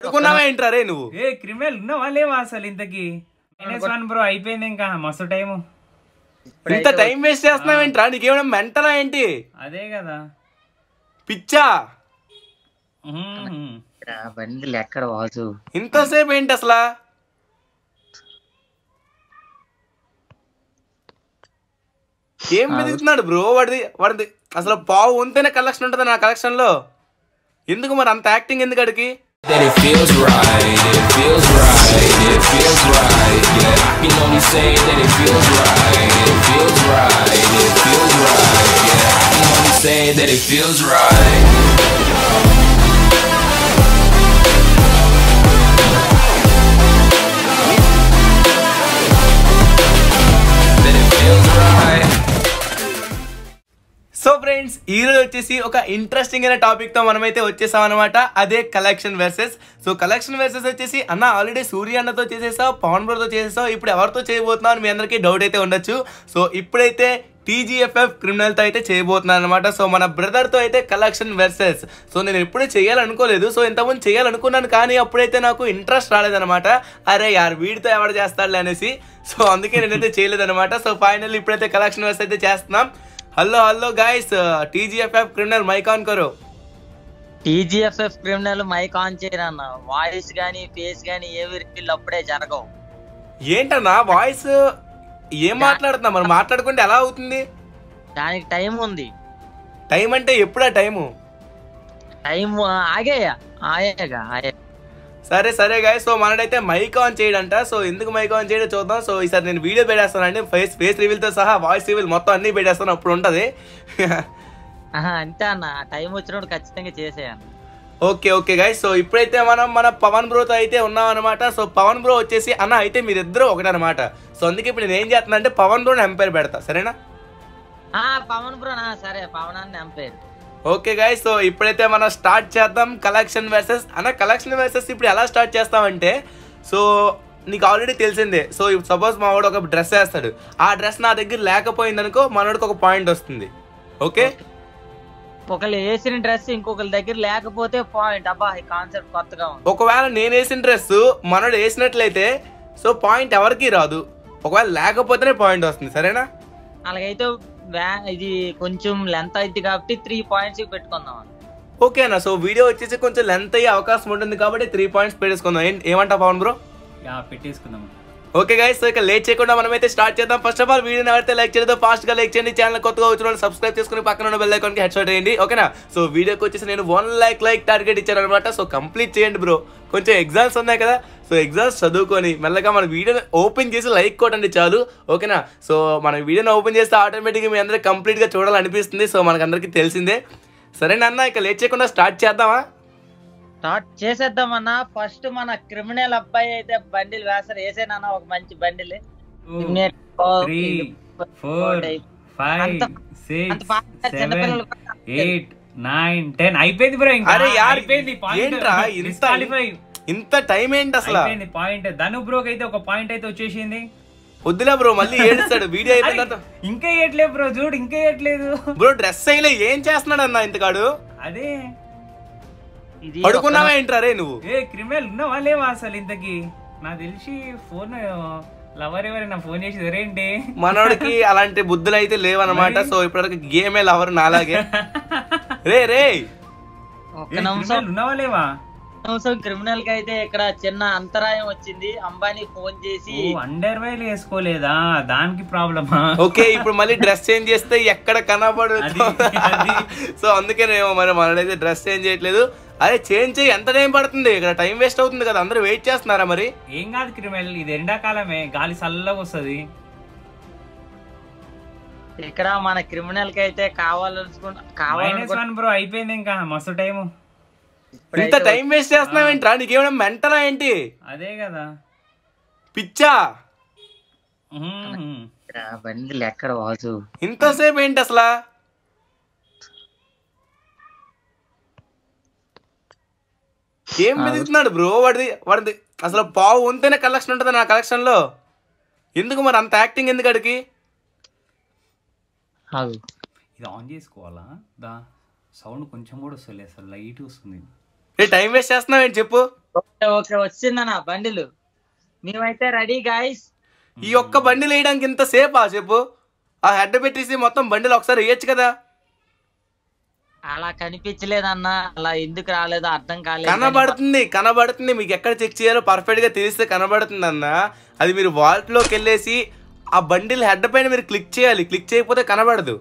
అనుకున్నావా ఏంట్రా రే నువ్వు ఏ క్రిమినల్ ఉన్నావా లేవా అసలు ఇంతకి మైనస్ వన్ బ్రో అయిపోయింది ఇంకా మస్తు టైము ఇంత టైం వేస్ట్ చేస్తున్నావేంట్రా నీకేమైనా మెంటలా ఏంటి అదే కదా పిచ్చా మ్మ్. రా, బండిలు ఎక్కడ వాసు ఇంతసేపు ఏంటి అసలు ఏం వెతుకుతున్నాడు బ్రో వాడిది వాడిది అసలు పావు వంతైన కలెక్షన్ ఉంటుంది నా కలెక్షన్ లో ఎందుకు మరి అంత యాక్టింగ్ ఎందుకు అడిగి that it feels right, it feels right, it feels right. Yeah, I can only say that it feels right, it feels right, it feels right. Yeah, I can only say that it feels right. That it feels right. So friends ఈ రోజు వచ్చేసి ఒక interesting అయిన topic తో మనమైతే వచ్చేసాం అనమాట అదే collection versus so collection versus వచ్చేసి అన్న ఆల్రెడీ సూర్య అన్నతో చేసేసావు పవన్ బ్రోతో చేసేసావు ఇప్పుడు ఎవరితో చేయబోతున్నావు అని మీ అందరికీ డౌట్ అయితే ఉండొచ్చు సో ఇప్పుడైతే టీజీఎఫ్ఎఫ్ క్రిమినల్తో అయితే చేయబోతున్నాను అనమాట సో మన బ్రదర్తో అయితే కలెక్షన్ వర్సెస్ సో నేను ఎప్పుడూ చేయాలనుకోలేదు సో ఇంతకుముందు చేయాలనుకున్నాను కానీ అప్పుడైతే నాకు ఇంట్రెస్ట్ రాలేదనమాట అరే యార్ వీడితో ఎవరు చేస్తాడులే అనేసి సో అందుకే నేనైతే చేయలేదన్నమాట సో ఫైనల్ ఇప్పుడైతే కలెక్షన్ వర్స్ అయితే చేస్తున్నాం hello hello guys TGFF criminal mic on కరో టీజీఎఫ్ఎఫ్ క్రిమినల్ మైక్ ఆన్ చేయరన్న వాయిస్ గానీ ఫేస్ గానీ ఏవి రివీల్ అప్పుడే జరగవు ఏంటన్నా వాయిస్ ఏం మాట్లాడుతున్నా మనం మాట్లాడుకుంటే ఎలా అవుతుంది దానికి టైం ఉంది టైం అంటే ఎప్పుడా టైము టైం ఆగేయా ఆయేగా ఆగే సరే సరే గాయ సో మనడైతే మైక్ ఆన్ చేయడంట సో ఎందుకు మైక్ ఆన్ చేయడం చూద్దాం సో ఈసారి నేను వీడియో పెట్టేస్తానండి ఫేస్ ఫేస్ రివీల్తో సహా వాయిస్ రివీల్ మొత్తం అన్ని పెట్టేస్తాను అప్పుడు ఉంటుంది ఆహా, అంతే అన్న టైం వచ్చినప్పుడు ఖచ్చితంగా చేసేయన్న ఓకే ఓకే గాయస్ సో ఇప్పుడైతే మనం మన పవన్ బ్రోతో అయితే ఉన్నాం అనమాట సో పవన్ బ్రో వచ్చేసి అన్న అయితే మీరిద్దరూ ఒకటనమాట సో అందుకే ఇప్పుడు నేను ఏం చేస్తున్నా అంటే పవన్ బ్రోని ఎంపైర్ పెడతా సరేనా ఆ పవన్ బ్రో నా సరే పవన్ అని ఎంపైర్ ఓకే గాయస్ సో ఇప్పుడైతే మనం స్టార్ట్ చేద్దాం కలెక్షన్ వర్సెస్ అన్న కలెక్షన్ వర్సెస్ ఇప్పుడు ఎలా స్టార్ట్ చేస్తామంటే సో నీకు ఆల్రెడీ తెలిసిందే సో సపోజ్ మా వాడు ఒక డ్రెస్ వేస్తాడు ఆ డ్రెస్ నా దగ్గర లేకపోయింది అనుకో మనోడికి ఒక పాయింట్ వస్తుంది ఓకే ఒకళ్ళు వేసిన డ్రెస్ ఇంకొకరి దగ్గర లేకపోతే పాయింట్ అబ్బా ఈ కాన్సెప్ట్ కొత్తగా ఉంది ఒకవేళ నేను వేసిన డ్రెస్ మనోడు వేసినట్లయితే సో పాయింట్ ఎవరికి రాదు ఒకవేళ లేకపోతేనే పాయింట్ వస్తుంది సరేనా అలాగైతే వ్యా- ఇది కొంచెం లెంత్ అయింది కాబట్టి త్రీ పాయింట్స్ పెట్టుకుందాం అన్న. ఓకేనా సో వీడియో వచ్చేసి కొంచెం లెంత్ అయ్యే అవకాశం ఉంటుంది కాబట్టి త్రీ పాయింట్స్ పెట్టేసుకుందాం ఏం- ఏమంటావు పవన్ బ్రో యా పెట్టేసుకుందాం ఓకే గైస్ సో ఇక లేట్ చేయకుండా మనమైతే స్టార్ట్ చేద్దాం ఫస్ట్ ఆఫ్ ఆల్ వీడియోని ఎవరైతే లైక్ చేయలేదో ఫాస్ట్ గా లైక్ చేయండి ఛానల్ కొత్తగా వచ్చిన వాళ్ళు సబ్స్క్రైబ్ చేసుకుని పక్కన ఉన్న బెల్ ఐకాన్ కి హెడ్ షాట్ చేయండి ఓకేనా సో వీడియోకి వచ్చేసి నేను వన్ లైక్ లైక్ టార్గెట్ ఇచ్చాను అనమాట సో కంప్లీట్ చేయండి బ్రో కొంచెం ఎగ్జామ్స్ ఉన్నాయి కదా సో ఎగ్జామ్స్ చదువుకొని మెల్లగా మన వీడియోని ఓపెన్ చేసి లైక్ కొట్టండి చాలు ఓకేనా సో మన వీడియోని ఓపెన్ చేస్తే ఆటోమేటిక్గా మీ అందరికి కంప్లీట్ గా చూడాలనిపిస్తుంది సో మనకందరికీ తెలిసిందే సరేనన్నా ఇక లేట్ చేయకుండా స్టార్ట్ చేద్దామా స్టార్ట్ చేసేద్దామన్నా ఫస్ట్ మన క్రిమినల్ అబ్బాయి అయితే బండిల్ వేస్తారు వేసేనన్నా ఒక మంచి బండిల్ త్రీ ఫోర్ ఫైవ్ అంత- సిక్స్ అంత fast గా సెవెన్ చిన్నపిల్లలు కూడా ఎయిట్ నైన్ టెన్ అయిపోయింది బ్రో ఇంకా అరే యార్, అయిపోయింది ఏంట్రా ఇంత- డిస్క్వాలిఫై ఇంత టైం ఏంటి అసలు అయిపోయింది పాయింట్ ధను బ్రోకి అయితే ఒక పాయింట్ అయితే వచ్చేసింది వద్దులే బ్రో మళ్ళీ ఏడుస్తాడు వీడియో అయిపోయిన అరే, తర్వాత ఇంకా వేయట్లేదు బ్రో చూడు ఇంకా వేయట్లేదు బ్రో డ్రెస్ అయ్యలే ఏం చేస్తున్నాడు అన్న ఇంతకాడు అదే ఇది పడుకున్నావా ఏంట్రా రే నువ్వు ఏ క్రిమినల్ ఉన్నావా లేవా అసలు ఇంతకి నాకు తెలిసి ఫోన్ లవర్ ఎవరైనా ఫోన్ చేసి రేంటి మనోడికి అలాంటి బుద్ధులు అయితే లేవన్నమాట సో ఇప్పటివరకు గేమే లవర్ నాలాగే రే రే ఒక్క నిమిషం ఉన్నావా లేవా నిమిషం క్రిమినల్ కి అయితే ఇక్కడ చిన్న అంతరాయం వచ్చింది అంబానీ ఫోన్ చేసి అండర్ వైర్ వేసుకోలేదా దానికి ప్రాబ్లమా ఓకే ఇప్పుడు మళ్ళీ డ్రెస్ చేంజ్ చేస్తే ఎక్కడ కనబడు అది- అది. సో అందుకేనేమో మరి మనోడైతే డ్రెస్ చేంజ్ చేయట్లేదు అరే చేంజ్ చేయి ఎంత టైం పడుతుంది ఇక్కడ టైం వేస్ట్ అవుతుంది కదా అందరూ వెయిట్ చేస్తున్నారా మరి ఏం కాదు క్రిమినల్ ఇది ఎండాకాలమే గాలి చల్లగా వస్తుంది ఇక్కడ మన క్రిమినల్ కి అయితే కావాలనుకుంటా మైనస్ కావాలనుకుంటా వన్ బ్రో అయిపోయింది ఇంకా మస్తు టైము ఇంత టైం వేస్ట్ చేస్తున్నావేంట్రా నీకేమైనా మెంటలా ఏంటి అదే కదా పిచ్చా ఉహుం. బండిలు ఎక్కడ వాసు ఇంతసేపు ఏంటి అసలు ఏం వెతుకుతున్నాడు బ్రో వాడిది వాడిది అసలు పావు వంతైన కలెక్షన్ ఉంటుంది నా కలెక్షన్ లో ఎందుకు మరి అంత యాక్టింగ్ ఎందుకు అడిగి ఆగు. ఇది ఆన్ చేసుకోవాలా దా సౌండ్ కొంచెం కూడా వస్తలే అసలు లైట్ వస్తుంది ఏ టైం వేస్ట్ చేస్తున్నావు ఏంటి చెప్పు ఓకే ఓకే వచ్చిందన్న బండిలు మేమైతే రెడీ గాయస్ ఈ ఒక్క బండిలు వేయడానికి ఇంత సేపా చెప్పు ఆ హెడ్ పెట్టేసి మొత్తం బండిలు ఒకసారి వేయచ్చు కదా అలా కనిపించలేదన్న అలా ఎందుకు రాలేదో అర్థం కాలేదు కనబడుతుంది కనబడుతుంది మీకు ఎక్కడ చెక్ చేయాలో పర్ఫెక్ట్ గా తెలిస్తే కనబడుతుంది అన్న అది మీరు వాల్ట్ లోకి వెళ్ళేసి ఆ బండిల్ హెడ్ పైన మీరు క్లిక్ చేయాలి క్లిక్ చేయకపోతే కనబడదు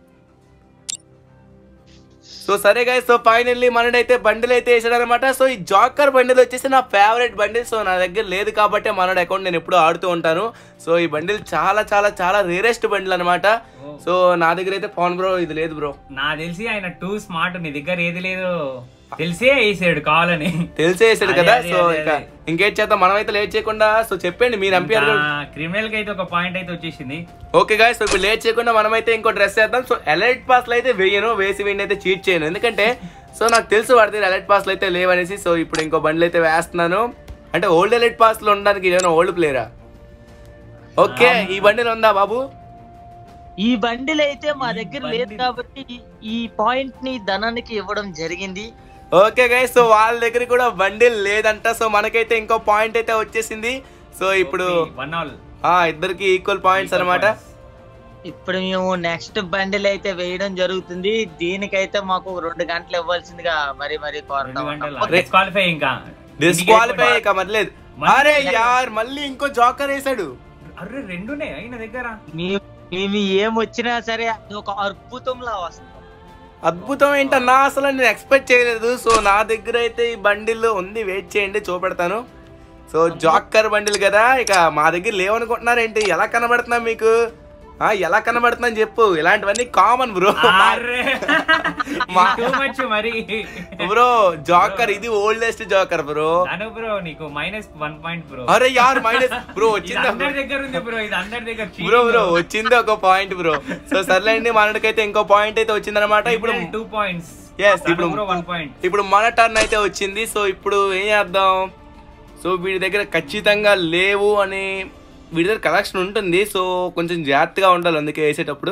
సో సరే గాయ సో ఫైనల్లీ మనడైతే బండిల్ అయితే వేసాడు అనమాట సో ఈ జాకర్ బండిల్ వచ్చేసి నా ఫేవరెట్ బండిల్ సో నా దగ్గర లేదు కాబట్టి మనోడు అకౌంట్ నేను ఎప్పుడు ఆడుతూ ఉంటాను సో ఈ బండిల్ చాలా చాలా చాలా రేరెస్ట్ బండిల్ అనమాట సో నా దగ్గర అయితే పవన్ బ్రో ఇది లేదు బ్రో నా తెలిసి ఆయన టూ స్మార్ట్ నీ దగ్గర ఏది లేదు తెలిసే వేసాడు కావాలని తెలిసే వేసాడు అదే, కదా అదే, సో అదే, ఇక అదే. ఇంకేం చేద్దాం మనమైతే లేట్ చేయకుండా సో చెప్పండి మీరు ఎంపీఆర్ క్రిమినల్ కి అయితే ఒక పాయింట్ అయితే వచ్చేసింది ఓకే గాయస్ ఇప్పుడు లేట్ చేయకుండా మనమైతే ఇంకో డ్రెస్ చేద్దాం సో ఎలైట్ పాస్లు అయితే వేయను వేసి వీడిని అయితే చీట్ చేయను ఎందుకంటే సో నాకు తెలుసు వాడి ఎలైట్ పాస్లు అయితే లేవనేసి సో ఇప్పుడు ఇంకో బండ్లు అయితే వేస్తున్నాను అంటే ఓల్డ్ ఎలైట్ పాస్లు ఉండడానికి ఏమైనా ఓల్డ్ ప్లేయరా ఓకే ఈ బండిలో ఉందా బాబు ఈ బండిలు అయితే మా ఈ దగ్గర లేదు బండిలు. కాబట్టి ఈ- ఈ పాయింట్ ని ధనానికి ఇవ్వడం జరిగింది ఓకే గైస్ సో వాళ్ళ దగ్గర కూడా బండిల్ లేదంట సో మనకైతే ఇంకో పాయింట్ అయితే వచ్చేసింది సో ఇప్పుడు వన్ ఆల్ ఆ ఇద్దరికి ఈక్వల్ పాయింట్స్ అన్నమాట ఇప్పుడు మేము నెక్స్ట్ బండిల్ అయితే వేయడం జరుగుతుంది దీనికైతే మాకు రెండు గంటలు ఇవ్వాల్సిందిగా మరి మరి రెండు కోరుతాం గంటల అన్న. డిస్క్వాలిఫై ఇంకా డిస్క్వాలిఫై ఇక మర్లేదు మళ్ళీ అరే యార్ మళ్ళీ ఇంకో జాకర్ వేసాడు అరే రెండునే అయిన దగ్గర మేము మేము ఏం వచ్చినా సరే అది ఒక అద్భుతంలా వస్తుంది అద్భుతం ఏంటన్నా అసలు నేను ఎక్స్పెక్ట్ చేయలేదు సో నా దగ్గర అయితే ఈ బండిల్ ఉంది వెయిట్ చేయండి చూపెడతాను సో జాక్కర్ బండిల్ కదా ఇక మా దగ్గర లేవనుకుంటున్నారు ఏంటి ఎలా కనబడుతున్నా మీకు ఆ, ఎలా కనబడుతున్నా చెప్పు ఇలాంటివన్నీ కామన్ బ్రో అరే మా- టూ మచ్ మరి బ్రో జాకర్ ఇది ఓల్డెస్ట్ జాకర్ బ్రో అను బ్రో నీకు మైనస్ వన్ పాయింట్ బ్రో అరే యార్ మైనస్ బ్రో ఇది వచ్చిందా అందరి దగ్గర ఉంది బ్రో ఇది అందరి దగ్గర బ్రో బ్రో వచ్చింది ఒక పాయింట్ బ్రో సో సర్లేండి మనకైతే ఇంకో పాయింట్ అయితే వచ్చిందనమాట ఇప్పుడు టూ పాయింట్స్ Yes, ఇప్పుడు- బ్రో వన్ పాయింట్ ఇప్పుడు మన టర్న్ అయితే వచ్చింది సో ఇప్పుడు ఏం చేద్దాం సో వీడి దగ్గర ఖచ్చితంగా లేవు అని వీడి దగ్గర కలెక్షన్ ఉంటుంది సో కొంచెం జాగ్రత్తగా ఉండాలి అందుకే వేసేటప్పుడు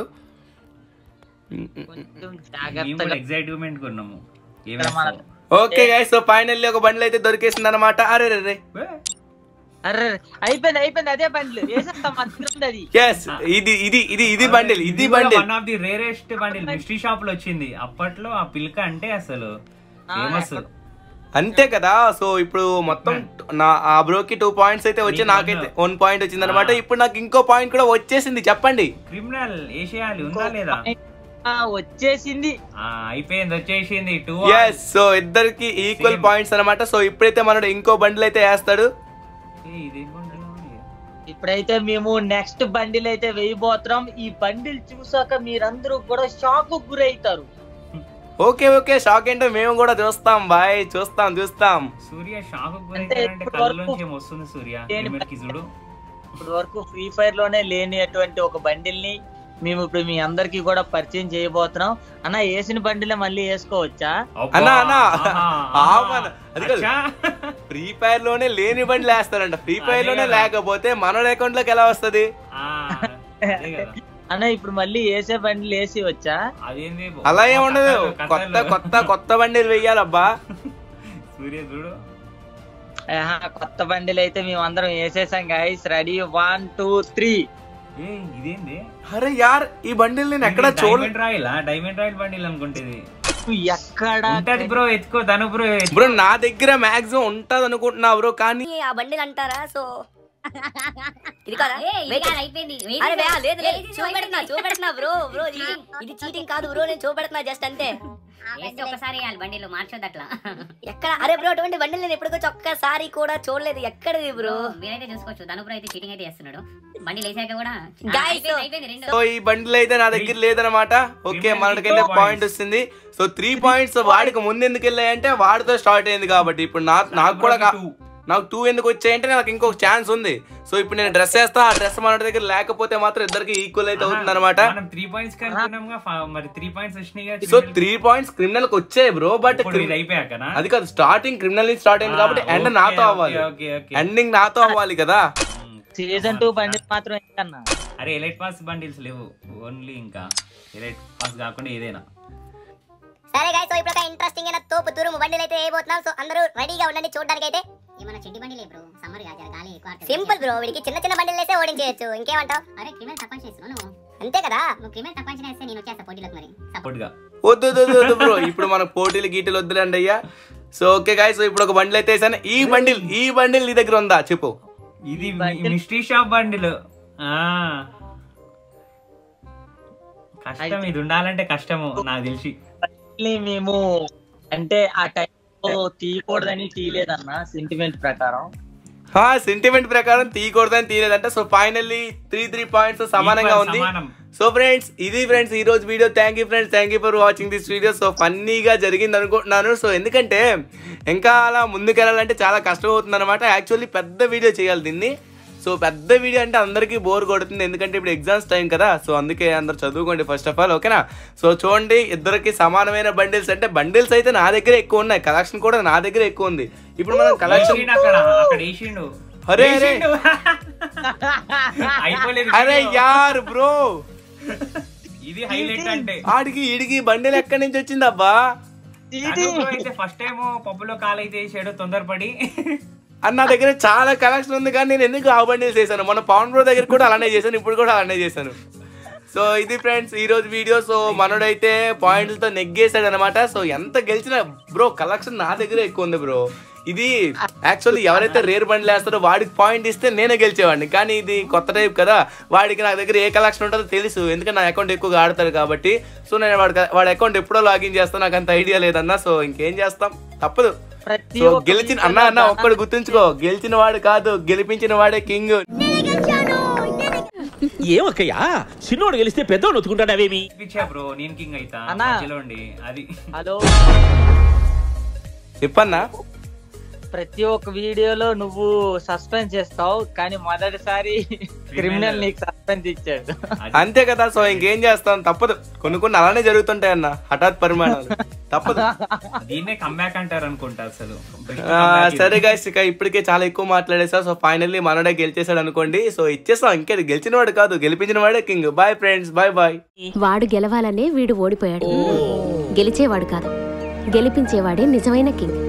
కొంచెం మేము జాగ్రత్తగా కూడా ఎగ్జైట్మెంట్ కొన్నాము ఇక్కడ మన- ఓకే గైస్ సో ఫైనల్లీ ఒక బండ్లు అయితే దొరికేసింది అనమాట అరే రే రే అర్రే అయిపోయింది అయిపోయింది అదే బండ్లు వేసేస్తాం మంచిగా ఉంది అది ఎస్ ఇది ఇది ఇది ఇది బండిల్ ఇది bundle one of the rarest bundle mystery shop లో వచ్చింది అప్పట్లో ఆ పిల్క అంటే అసలు ఆ, ఫేమస్ ఎక్కడ- అంతే కదా సో ఇప్పుడు మొత్తం నా ఆ బ్రోకి టూ పాయింట్స్ అయితే వచ్చి నీకు నాకైతే one. వన్ పాయింట్ వచ్చింది అనమాట ఇప్పుడు నాకు ఇంకో పాయింట్ కూడా వచ్చేసింది చెప్పండి క్రిమినల్ వేసేయాలి ఉందా లేదా ఆ, వచ్చేసింది ఆ, అయిపోయింది వచ్చేసింది టూ ఎస్ సో ఇద్దరికి ఈక్వల్ Same. పాయింట్స్ అనమాట సో ఇప్పుడైతే మనడు ఇంకో బండిల్ అయితే వేస్తాడు ఇప్పుడైతే మేము నెక్స్ట్ బండిల్ అయితే వేయబోతున్నాం ఈ బండిల్ చూసాక మీరందరూ కూడా షాక్ గురవుతారు ఓకే ఓకే షాక్ ఏంటో మేము కూడా చూస్తాం బాయ్ చూస్తాం చూస్తాం సూర్య షాక్ అంటే గురైతే ఇప్పటి కళ్ళలోంచి వరకు ఏం వస్తుంది సూర్య దేని లిమిట్ కి చూడు ఇప్పటి వరకు ఫ్రీ ఫైర్ లోనే లేని అటువంటి ఒక బండిల్ ని మేము ఇప్పుడు మీ అందరికి కూడా పరిచయం చేయబోతున్నాం అన్న వేసిన బండిలే మళ్ళీ వేసుకోవచ్చా అబ్బా, అన్నా, అన్నా. ఆహా, ఆపన్న. అది కాదు. అచ్చా. ఫ్రీ ఫైర్ లోనే లేని బండ్లు వేస్తారంట ఫ్రీ ఫైర్ అదే లోనే కదా. లేకపోతే మన అకౌంట్ లోకి ఎలా వస్తది ఆ, అదే కదా. అన్న ఇప్పుడు మళ్ళీ వేసే బండిలు వేసి వచ్చా అదేంది అలా ఏం ఉండదు కథలు, కొత్త కథలు. కొత్త కొత్త బండిలు వెయ్యాలబ్బా సూర్య చూడు ఆహా, కొత్త బండిలు అయితే మేము అందరం వేసేసాం guys ready one two three ఏ ఇదేంది అరే యార్ ఈ బండిల్ నేను ఎక్కడ చూడ diamond royal diamond royal bundle అనుకుంటేది ఎక్కడ ఉంటది బ్రో ఎత్తుకో ధను బ్రో బ్రో నా దగ్గర మాక్సిమం ఉంటది అనుకుంటున్నా బ్రో కానీ ఆ బండిలు అంటారా సో ఇది కదా ఏ, ఇది Wait. కాదు, అయిపోయింది అరే బే, లేదు లేదు ఇది చూపెడుతున్నా చూపెడుతున్నా బ్రో బ్రో ఇది ఇది చీటింగ్ కాదు బ్రో నేను చూపెడుతున్నా జస్ట్ అంతే వేస్తే ఒకసారి వేయాలి బండిలో మార్చొద్దు అట్లా ఎక్కడ అరే బ్రో అటువంటి బండిలు నేను ఎప్పటికొచ్చి ఒక్కసారి కూడా చూడలేదు ఎక్కడిది బ్రో మీరైతే చూసుకోవచ్చు ధనుపురం అయితే చీటింగ్ అయితే చేస్తున్నాడు బండి లేసాక కూడా ఆ, Guys, అయిపోయింది, అయిపోయింది రెండు సో ఈ బండిల్ అయితే నా దగ్గర లేదనమాట ఓకే మనకైతే Points. పాయింట్ వస్తుంది సో త్రీ పాయింట్స్ వాడికి ముందు ఎందుకు వెళ్ళాయంటే వాడితో స్టార్ట్ అయింది కాబట్టి ఇప్పుడు నా నాకు కూడా కా- Two. నాకు టూ ఎందుకు వచ్చాయంటే నాకు ఇంకొక ఛాన్స్ ఉంది సో ఇప్పుడు నేను డ్రెస్ వేస్తా ఆ డ్రెస్ మన దగ్గర లేకపోతే మాత్రం ఇద్దరికి ఈక్వల్ అయితే అవుతుంది అనమాట మనం త్రీ పాయింట్స్ కనుక్కున్నాంగా ఫా- మరి త్రీ పాయింట్స్ వచ్చినాయి సో త్రీ పాయింట్స్ క్రిమినల్ కి వచ్చాయి బ్రో బట్ ఇది అయిపోయాకనా అది కాదు స్టార్టింగ్ క్రిమినల్ నుంచి స్టార్ట్ అయింది కాబట్టి ఎండ్ ఓకే, నాతో ఓకే, అవ్వాలి ఓకే, ఓకే. ఎండింగ్ నాతో అవ్వాలి కదా సీజన్ టూ బండి మాత్రం ఏంటన్నా అరే ఎలైట్ పాస్ బండిల్స్ లేవు ఓన్లీ ఇంకా ఎలైట్ పాస్ కాకుండా ఏదైనా సరే గాయస్ సో ఇప్పుడు ఒక ఇంట్రెస్టింగ్ అయిన తోపు తురుము బండిలు అయితే వేయబోతున్నాం సో అందరూ రెడీగా ఉండండి చూడడానికి అయితే ఏమన్నా చెడ్డి బండి లే బ్రో సమ్మర్ గా జర గాలి ఎక్కువ ఆడుతుంది. సింపుల్ బ్రో వీడికి చిన్న చిన్న బండిలు వేస్తే ఓడించేయచ్చు ఇంకేమంటావు అరే క్రిమినల్ తప్పని చేస్తున్నావు నువ్వు అంతే కదా నువ్వు క్రిమినల్ తప్పని చేస్తే నేను వచ్చేస్తా పోటీలకు మరి సపోర్ట్ సపోర్ట్గా వద్దు వద్దు వద్దు, వద్దు బ్రో ఇప్పుడు మన పోటీలు గీటీలు వద్దులేండి అయ్యా సో ఓకే గాయస్ సో ఇప్పుడు ఒక బండిల్ అయితే వేసాను ఈ బండిల్ ఈ బండిల్ నీ దగ్గర ఉందా చెప్పు ఇది బండిల్. మిస్టరీ షాప్ బండిలు ఆ కష్టం ఇది ఉండాలంటే కష్టము నాకు తెలిసి మళ్ళీ మేము అంటే ఆ టైంలో తీయకూడదని తీయలేదన్న సెంటిమెంట్ ప్రకారం సెంటిమెంట్ ప్రకారం తీయకూడదని తీయలేదంట so finally three three points సమానంగా ఉంది సమానం. సో ఫ్రెండ్స్ ఇది ఫ్రెండ్స్ ఈ రోజు video thank you friends thank you for watching this video so ఫన్నీగా జరిగింది అనుకుంటున్నాను సో ఎందుకంటే ఇంకా అలా ముందుకెళ్ళాలంటే చాలా కష్టం అవుతుంది అనమాట యాక్చువల్లీ పెద్ద వీడియో చేయాలి దీన్ని సో పెద్ద వీడియో అంటే అందరికీ బోర్ కొడుతుంది ఎందుకంటే ఇప్పుడు ఎగ్జామ్స్ టైం కదా సో అందుకే అందరు చదువుకోండి ఫస్ట్ ఆఫ్ ఆల్ ఓకేనా సో చూడండి ఇద్దరికి సమానమైన బండిల్స్ అంటే బండిల్స్ అయితే నా దగ్గర ఎక్కువ ఉన్నాయి కలెక్షన్ కూడా నా దగ్గర ఎక్కువ ఉంది ఇప్పుడు మనం కలెక్షన్ వేసిండు అక్కడ అక్కడ వేసిండు అరే, అరే. వేసిండు. అయిపోలేదు అరే video. యార్ బ్రో ఇది హైలైట్ అంటే ఆడికి ఈడికి బండిల్ ఎక్కడి నుంచి వచ్చింది అబ్బా అనుభవం అయితే ఫస్ట్ టైం పప్పులో కాలైతే వేసాడు తొందరపడి అన్న నా దగ్గర చాలా కలెక్షన్ ఉంది కానీ నేను ఎందుకు ఆ బండిల్స్ చేశాను మన పవన్ బ్రో దగ్గర కూడా అలానే చేశాను ఇప్పుడు కూడా అలానే చేశాను సో ఇది ఫ్రెండ్స్ ఈ రోజు వీడియో సో మనోడైతే పాయింట్లతో నెగ్గేశాడు అనమాట సో ఎంత గెలిచినా బ్రో కలెక్షన్ నా దగ్గర ఎక్కువ ఉంది బ్రో ఇది యాక్చువల్లీ ఎవరైతే రేర్ బండ్లు వేస్తారో వాడికి పాయింట్ ఇస్తే నేనే గెలిచేవాడిని కానీ ఇది కొత్త టైప్ కదా వాడికి నా దగ్గర ఏ కలెక్షన్ ఉంటుందో తెలుసు ఎందుకంటే నా అకౌంట్ ఎక్కువగా ఆడతారు కాబట్టి సో నేను వాడి వాడి అకౌంట్ ఎప్పుడో లాగిన్ చేస్తాను నాకు అంత ఐడియా లేదన్నా సో ఇంకేం చేస్తాం తప్పదు ప్రతి సో ఒక్క గెలిచిన video అన్న అన్న లో ఒక్కడు గుర్తుంచుకో గెలిచిన వాడు కాదు గెలిపించిన వాడే కింగ్ ఏమక్కయ్యా చిన్నోడు గెలిస్తే పెద్దోడు ఒత్తుకుంటాడావేమి పిచ్చా బ్రో నేను కింగ్ అయితా అన్నా. మధ్యలో ఉండి అది హలో చెప్పన్నా ప్రతి ఒక్క వీడియోలో నువ్వు సస్పెన్స్ చేస్తావు కానీ మొదటిసారి క్రిమినల్ నీకు సస్పెన్స్ ఇచ్చాడు అది. అంతే కదా సో ఇంకేం చేస్తాం తప్పదు కొన్ని కొన్ని అలానే జరుగుతుంటాయి అన్న హఠాత్ పరిమాణాలు తప్పదు దీన్నే కమ్బ్యాక్ అంటారు అనుకుంటా అసలు Best ఆ, comeback ఇది. సరే గైస్ ఇక ఇప్పటికే చాలా ఎక్కువ మాట్లాడేసా సో ఫైనల్లీ మనడే గెలిచేసాడు అనుకోండి సో ఇచ్చేస్తాం ఇంకే గెలిచిన వాడు కాదు గెలిపించిన వాడే king boy friends boy boy వాడు గెలవాలనే వీడు ఓడిపోయాడు గెలిచేవాడు కాదు గెలిపించేవాడే నిజమైన కింగ్